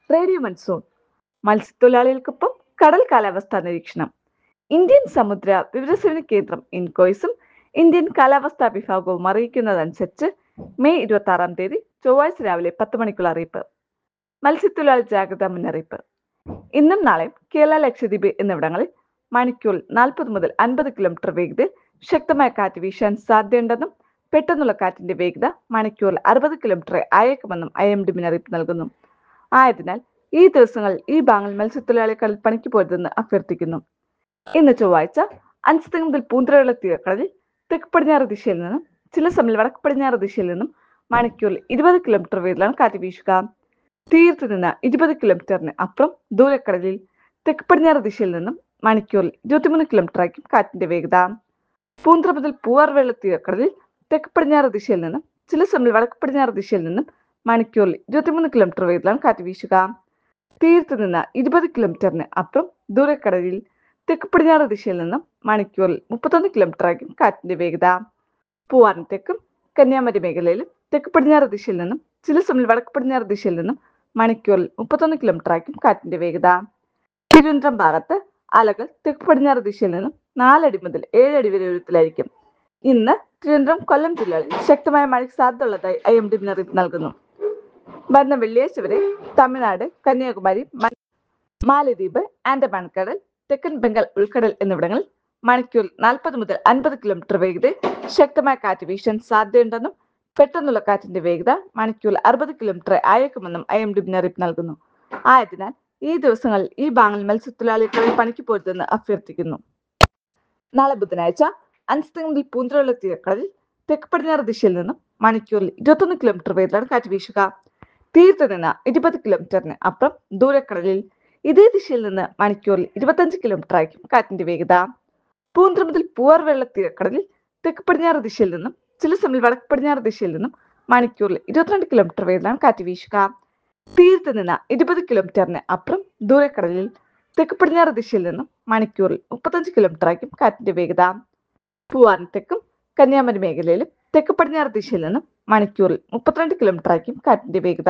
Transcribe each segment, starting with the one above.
radio monsoon മത്സ്യത്തൊഴിലാളികൾക്കൊപ്പം കടൽ കാലാവസ്ഥാ നിരീക്ഷണം ഇന്ത്യൻ സമുദ്ര വിവരസേവന കേന്ദ്രം ഇൻകോയ്സും ഇന്ത്യൻ കാലാവസ്ഥാ വിഭാഗവും അറിയിക്കുന്നതനുസരിച്ച് മെയ് ഇരുപത്തി ആറാം തീയതി ചൊവ്വാഴ്ച രാവിലെ പത്ത് മണിക്കുള്ള അറിയിപ്പ് മത്സ്യത്തൊഴിലാളി ജാഗ്രതാ മുന്നറിയിപ്പ് ഇന്നും നാളെയും കേരള ലക്ഷദ്വീപ് എന്നിവിടങ്ങളിൽ മണിക്കൂറിൽ നാൽപ്പത് മുതൽ അൻപത് കിലോമീറ്റർ വേഗതയിൽ ശക്തമായ കാറ്റ് വീശാൻ സാധ്യതയുണ്ടെന്നും പെട്ടെന്നുള്ള കാറ്റിന്റെ വേഗത മണിക്കൂറിൽ അറുപത് കിലോമീറ്റർ അയക്കുമെന്നും ഐ എം ഡി മുന്നറിയിപ്പ് നൽകുന്നു ആയതിനാൽ ഈ ദിവസങ്ങളിൽ ഈ ഭാഗങ്ങളിൽ മത്സ്യത്തൊഴിലാളികളിൽ പണിക്ക് പോരുതെന്ന് അഭ്യർത്ഥിക്കുന്നു ഇന്ന് ചൊവ്വാഴ്ച അഞ്ച് മുതൽ പൂന്തറയുള്ള തീരക്കടലിൽ തെക്ക് പടിഞ്ഞാറ് ദിശയിൽ നിന്നും ചില സമയം വടക്ക് പടിഞ്ഞാറ് ദിശയിൽ നിന്നും മണിക്കൂറിൽ ഇരുപത് കിലോമീറ്റർ വേഗത്തിലാണ് കാറ്റ് വീശുക തീരത്ത് നിന്ന് ഇരുപത് കിലോമീറ്ററിന് അപ്പുറം ദൂരക്കടലിൽ തെക്ക് പടിഞ്ഞാറ് ദിശയിൽ നിന്നും മണിക്കൂറിൽ ഇരുപത്തിമൂന്ന് കിലോമീറ്റർ ആയിരിക്കും കാറ്റിന്റെ വേഗത പൂന്തറ മുതൽ പൂവാർവെള്ള തീരക്കടലിൽ തെക്ക് പടിഞ്ഞാറ് ദിശയിൽ നിന്നും ചില സമയം വടക്ക് പടിഞ്ഞാറ് ദിശയിൽ നിന്നും മണിക്കൂറിൽ ഇരുപത്തിമൂന്ന് കിലോമീറ്റർ വേഗത്തിലാണ് കാറ്റ് വീശുക തീരത്ത് നിന്ന് ഇരുപത് കിലോമീറ്ററിന് അപ്പുറം ദൂരക്കടലിൽ തെക്ക് പടിഞ്ഞാറ് ദിശയിൽ നിന്നും മണിക്കൂറിൽ മുപ്പത്തൊന്ന് കിലോമീറ്റർ ആയിരിക്കും കാറ്റിന്റെ വേഗത പൂവാറിന് തെക്കും കന്യാകുമാരി മേഖലയിലും തെക്ക് പടിഞ്ഞാറ് ദിശയിൽ നിന്നും ചില സമയം വടക്ക് പടിഞ്ഞാറ് ദിശയിൽ നിന്നും മണിക്കൂറിൽ മുപ്പത്തൊന്ന് കിലോമീറ്റർ ആയിരിക്കും കാറ്റിന്റെ വേഗത തിരുവനന്തപുരം ഭാഗത്ത് അലകൾ തെക്ക് പടിഞ്ഞാറ് ദിശയിൽ നിന്നും നാലടി മുതൽ ഏഴടി വരെ ഉയരത്തിലായിരിക്കും ഇന്ന് തിരുവനന്തപുരം കൊല്ലം ജില്ലകളിൽ ശക്തമായ മഴയ്ക്ക് സാധ്യതയുള്ളതായി ഐ എം ഡി മുന്നറിയിപ്പ് നൽകുന്നു വരുന്ന വെള്ളിയാഴ്ച വരെ തമിഴ്നാട് കന്യാകുമാരി മ- മാലദ്വീപ് ആൻഡമാൻ കടൽ തെക്കൻ ബംഗാൾ ഉൾക്കടൽ എന്നിവിടങ്ങളിൽ മണിക്കൂറിൽ നാൽപ്പത് മുതൽ അൻപത് കിലോമീറ്റർ വേഗതയിൽ ശക്തമായ കാറ്റ് വീശാൻ സാധ്യതയുണ്ടെന്നും പെട്ടെന്നുള്ള കാറ്റിന്റെ വേഗത മണിക്കൂറിൽ അറുപത് കിലോമീറ്റർ അയക്കുമെന്നും ഐ എം ഡി മുന്നറിയിപ്പ് നൽകുന്നു ആയതിനാൽ ഈ ദിവസങ്ങളിൽ ഈ ഭാഗങ്ങളിൽ മത്സ്യത്തൊഴിലാളികളെ പണിക്ക് പോരുതെന്ന് അഭ്യർത്ഥിക്കുന്നു നാളെ ബുധനാഴ്ച അഞ്ച് മുതൽ പൂന്തറയുള്ള തീരക്കടലിൽ തെക്ക് പടിഞ്ഞാറ് ദിശയിൽ നിന്നും മണിക്കൂറിൽ ഇരുപത്തൊന്ന് കിലോമീറ്റർ വേഗത്തിലാണ് കാറ്റ് വീശുക തീരത്ത് നിന്ന് ഇരുപത് കിലോമീറ്ററിന് അപ്പുറം ദൂരക്കടലിൽ ഇതേ ദിശയിൽ നിന്ന് മണിക്കൂറിൽ ഇരുപത്തഞ്ച് കിലോമീറ്റർ ആയിരിക്കും കാറ്റിന്റെ വേഗത പൂന്തറ മുതൽ പൂവാർവെള്ള തീരക്കടലിൽ തെക്ക് പടിഞ്ഞാറ് ദിശയിൽ നിന്നും ചില സമയം വടക്ക് പടിഞ്ഞാറ് ദിശയിൽ നിന്നും മണിക്കൂറിൽ ഇരുപത്തിരണ്ട് കിലോമീറ്റർ വേഗത്തിലാണ് കാറ്റ് വീശുക തീരത്ത് നിന്ന് ഇരുപത് കിലോമീറ്ററിന് അപ്പുറം ദൂരക്കടലിൽ തെക്ക് പടിഞ്ഞാറ് ദിശയിൽ നിന്നും മണിക്കൂറിൽ മുപ്പത്തഞ്ച് കിലോമീറ്റർ ആയിരിക്കും കാറ്റിന്റെ വേഗത പൂവാറിന് തെക്കും കന്യാകുമാരി മേഖലയിലും തെക്ക് പടിഞ്ഞാറ് ദിശയിൽ നിന്നും മണിക്കൂറിൽ മുപ്പത്തിരണ്ട് കിലോമീറ്റർ ആയിരിക്കും കാറ്റിന്റെ വേഗത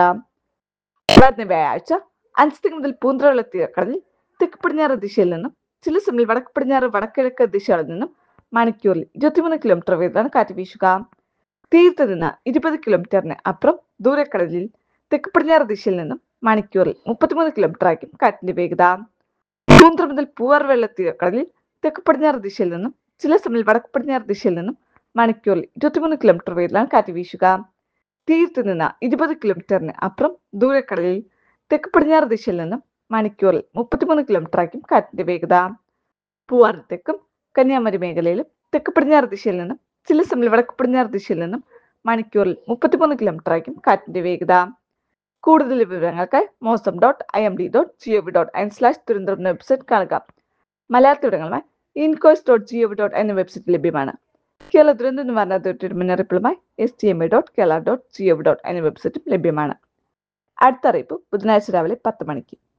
വരുന്ന വ്യാഴാഴ്ച അഞ്ച് മുതൽ പൂന്തറയുള്ള തീരക്കടലിൽ തെക്ക് പടിഞ്ഞാറ് ദിശയിൽ നിന്നും ചില സമയം വടക്ക് പടിഞ്ഞാറ് വടക്കിഴക്ക് ദിശകളിൽ നിന്നും മണിക്കൂറിൽ ഇരുപത്തിമൂന്ന് കിലോമീറ്റർ വേഗത്തിലാണ് കാറ്റ് വീശുക തീരത്ത് നിന്ന് ഇരുപത് കിലോമീറ്ററിന് അപ്പുറം ദൂരക്കടലിൽ തെക്ക് പടിഞ്ഞാറ് ദിശയിൽ നിന്നും മണിക്കൂറിൽ മുപ്പത്തിമൂന്ന് കിലോമീറ്റർ ആയിരിക്കും കാറ്റിന്റെ വേഗത പൂന്തറ മുതൽ പൂവാർവെള്ള തീരക്കടലിൽ തെക്ക് പടിഞ്ഞാറ് ദിശയിൽ നിന്നും ചില സമയം വടക്ക് പടിഞ്ഞാറ് ദിശയിൽ നിന്നും മണിക്കൂറിൽ ഇരുപത്തിമൂന്ന് കിലോമീറ്റർ വേഗത്തിലാണ് കാറ്റ് വീശുക തീരത്ത് നിന്ന് ഇരുപത് കിലോമീറ്ററിന് അപ്പുറം ദൂരക്കടലിൽ തെക്ക് പടിഞ്ഞാറ് ദിശയിൽ നിന്നും മണിക്കൂറിൽ മുപ്പത്തിമൂന്ന് കിലോമീറ്റർ ആയിരിക്കും കാറ്റിന്റെ വേഗത പൂവാറ് തെക്കും കന്യാകുമാരി മേഖലയിലും തെക്ക് പടിഞ്ഞാറ് ദിശയിൽ നിന്നും ചില സമയം വടക്ക് പടിഞ്ഞാറ് ദിശയിൽ നിന്നും മണിക്കൂറിൽ മുപ്പത്തിമൂന്ന് കിലോമീറ്റർ ആയിരിക്കും കാറ്റിന്റെ വേഗത കൂടുതൽ വിവരങ്ങൾക്കായി Mausam dot I M D dot G O V dot in slash Thiruvananthapuram എന്ന വെബ്സൈറ്റ് കാണുക മലയാള വിവരങ്ങളുമായി INCOIS dot G O V dot എന്ന വെബ്സൈറ്റ് ലഭ്യമാണ് കേരള ദുരന്ത നിവാരണ അതോറിറ്റിയുടെ മുന്നറിയിപ്പുകളുമായി S D M A dot Kerala dot G O V dot എന്ന വെബ്സൈറ്റും ലഭ്യമാണ് അടുത്ത അറിയിപ്പ് ബുധനാഴ്ച രാവിലെ പത്ത് മണിക്ക്